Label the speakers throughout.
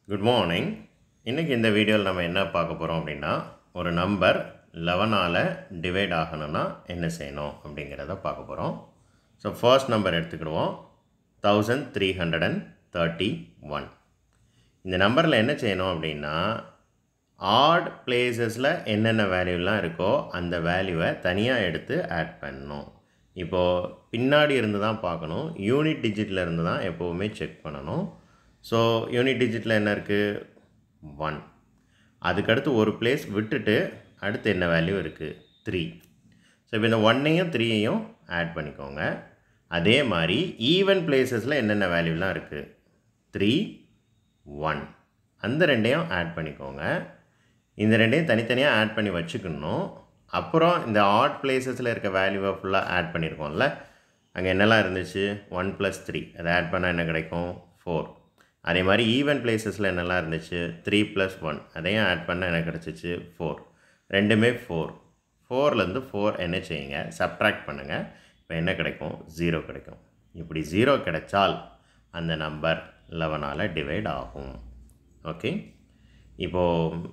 Speaker 1: good morning இன்றைக்கி இந்த வீடியோவில் நம்ம என்ன பார்க்க போகிறோம் அப்படின்னா ஒரு நம்பர் லெவனால் டிவைட் ஆகணும்னா என்ன செய்யணும் அப்படிங்கிறத பார்க்க போகிறோம் ஸோ ஃபர்ஸ்ட் நம்பர் எடுத்துக்கிடுவோம் thousand three hundred and thirty one இந்த நம்பரில் என்ன செய்யணும் அப்படின்னா ஆட் பிளேசஸில் என்னென்ன வேல்யூலாம் இருக்கோ அந்த வேல்யூவை தனியாக எடுத்து ஆட் பண்ணணும் இப்போது பின்னாடி இருந்து தான் பார்க்கணும் யூனிட் டிஜிட்டில் இருந்து தான் எப்போவுமே செக் பண்ணணும் ஸோ யூனிட் டிஜிட்டில் என்ன இருக்குது ஒன் அதுக்கடுத்து ஒரு பிளேஸ் விட்டுட்டு அடுத்து என்ன வேல்யூ இருக்குது த்ரீ ஸோ இப்போ இந்த ஒன்னையும் த்ரீயையும் ஆட் பண்ணிக்கோங்க அதே மாதிரி ஈவன் பிளேசஸில் என்னென்ன வேல்யூலாம் இருக்குது த்ரீ ஒன் அந்த ரெண்டையும் ஆட் பண்ணிக்கோங்க இந்த ரெண்டையும் தனித்தனியாக ஆட் பண்ணி வச்சுக்கணும் அப்புறம் இந்த ஆட் பிளேசஸில் இருக்க வேல்யூவை ஃபுல்லாக ஆட் பண்ணியிருக்கோம்ல அங்கே என்னெல்லாம் இருந்துச்சு ஒன் ப்ளஸ் த்ரீ அதை ஆட் பண்ணால் என்ன கிடைக்கும் ஃபோர் அதே மாதிரி ஈவன் பிளேசஸில் என்னெல்லாம் இருந்துச்சு த்ரீ ப்ளஸ் ஒன் அதையும் ஆட் பண்ணால் என்ன கிடச்சிச்சு ஃபோர் ரெண்டுமே ஃபோர் ஃபோர்லேருந்து ஃபோர் என்ன செய்யுங்க சப்ட்ராக்ட் பண்ணுங்கள் இப்போ என்ன கிடைக்கும் ஜீரோ கிடைக்கும் இப்படி ஜீரோ கிடைச்சால் அந்த நம்பர் லெவனால் டிவைட் ஆகும் ஓகே இப்போது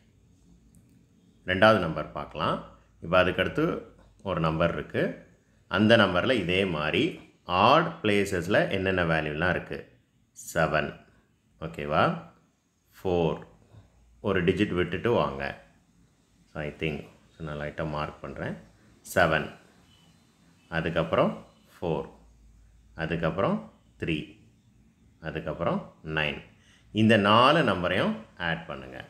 Speaker 1: ரெண்டாவது நம்பர் பார்க்கலாம் இப்போ அதுக்கடுத்து ஒரு நம்பர் இருக்குது அந்த நம்பரில் இதே மாதிரி ஆட் பிளேசஸில் என்னென்ன வேல்யூலாம் இருக்குது செவன் ஓகேவா ஃபோர் ஒரு டிஜிட் விட்டுட்டு வாங்க ஸோ ஐ திங்க் ஸோ நான் லைட்டாக மார்க் பண்ணுறேன் செவன் அதுக்கப்புறம் ஃபோர் அதுக்கப்புறம் த்ரீ அதுக்கப்புறம் நைன் இந்த நாலு நம்பரையும் ஆட் பண்ணுங்கள்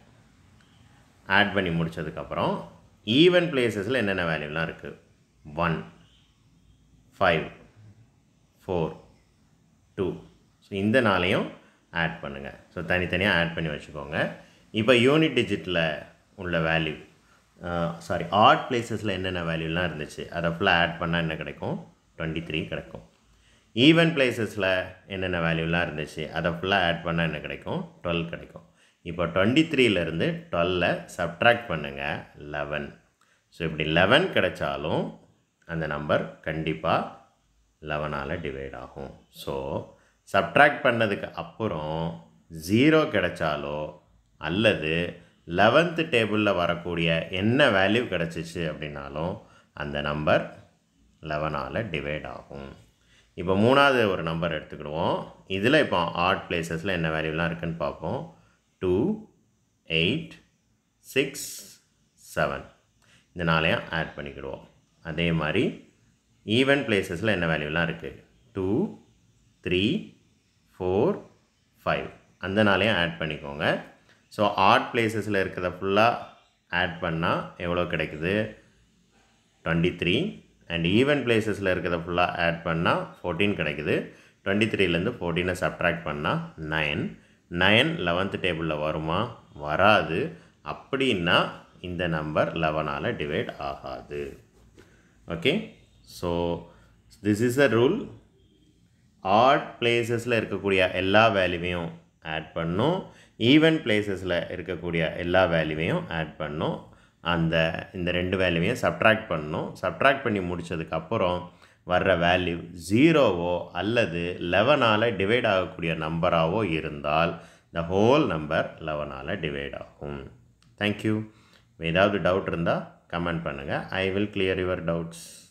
Speaker 1: ஆட் பண்ணி முடித்ததுக்கப்புறம் ஈவன் பிளேசஸில் என்னென்ன வேல்யூலாம் இருக்குது one five four two so இந்த நாளையும் ஆட் பண்ணுங்கள் ஸோ தனித்தனியாக ஆட் பண்ணி வச்சுக்கோங்க இப்போ யூனிட் டிஜிட்டில் உள்ள வேல்யூ சாரி ஆட் பிளேசஸில் என்னென்ன வேல்யூலாம் இருந்துச்சு அதை ஃபுல்லாக ஆட் பண்ணால் என்ன கிடைக்கும் டுவெண்ட்டி த்ரீ கிடைக்கும் ஈவன் பிளேசஸில் என்னென்ன வேல்யூலாம் இருந்துச்சு அதை ஃபுல்லாக ஆட் பண்ணால் என்ன கிடைக்கும் டுவெல் கிடைக்கும் இப்போ டுவெண்ட்டி த்ரீலேருந்து டுவெல்லை சப்ட்ராக்ட் பண்ணுங்கள் லெவன் ஸோ இப்படி லெவன் கிடைச்சாலும் அந்த நம்பர் கண்டிப்பாக லெவனால் டிவைட் ஆகும் ஸோ சப்ட்ராக்ட் பண்ணதுக்கு அப்புறம் ஜீரோ கிடைச்சாலோ அல்லது லெவன்த்து டேபிளில் வரக்கூடிய என்ன வேல்யூ கிடச்சிச்சு அப்படின்னாலும் அந்த நம்பர் லெவனால் டிவைட் ஆகும் இப்போ மூணாவது ஒரு நம்பர் எடுத்துக்கிடுவோம் இதில் இப்போ ஆட் பிளேசஸில் என்ன வேல்யூலாம் இருக்குன்னு பார்ப்போம் டூ எயிட் சிக்ஸ் செவன் இந்த நாளையும் ஆட் பண்ணிக்கிடுவோம் அதே மாதிரி ஈவன் பிளேசஸில் என்ன வேல்யூலாம் இருக்குது டூ த்ரீ ஃபோர் ஃபைவ் அந்த நாளையும் ஆட் பண்ணிக்கோங்க ஸோ ஆட் பிளேசஸில் இருக்கிறத ஃபுல்லாக ஆட் பண்ணால் எவ்வளோ கிடைக்குது டுவெண்ட்டி த்ரீ அண்ட் ஈவன் பிளேசஸில் இருக்கிறத ஃபுல்லாக ஆட் பண்ணால் ஃபோர்டீன் கிடைக்குது டுவெண்ட்டி த்ரீலேருந்து ஃபோர்டீனை சப்ட்ராக்ட் பண்ணால் நைன் நைன் லெவன்த்து டேபிளில் வருமா வராது அப்படின்னா இந்த நம்பர் லெவனால் டிவைட் ஆகாது okay so this is a rule add பிளேசஸில் இருக்கக்கூடிய எல்லா வேல்யூவையும் ஆட் பண்ணும் ஈவன் பிளேசஸில் இருக்கக்கூடிய எல்லா வேல்யூவையும் ஆட் பண்ணும் அந்த இந்த ரெண்டு வேல்யூவையும் சப்ட்ராக்ட் பண்ணணும் சப்ட்ராக்ட் பண்ணி முடித்ததுக்கப்புறம் வர்ற வேல்யூ ஜீரோவோ அல்லது லெவனால் டிவைட் ஆகக்கூடிய நம்பராகவோ இருந்தால் த ஹோல் நம்பர் லெவனால் டிவைட் ஆகும் தேங்க்யூ ஏதாவது டவுட் இருந்தால் கமெண்ட் பண்ணுங்கள் I will clear your doubts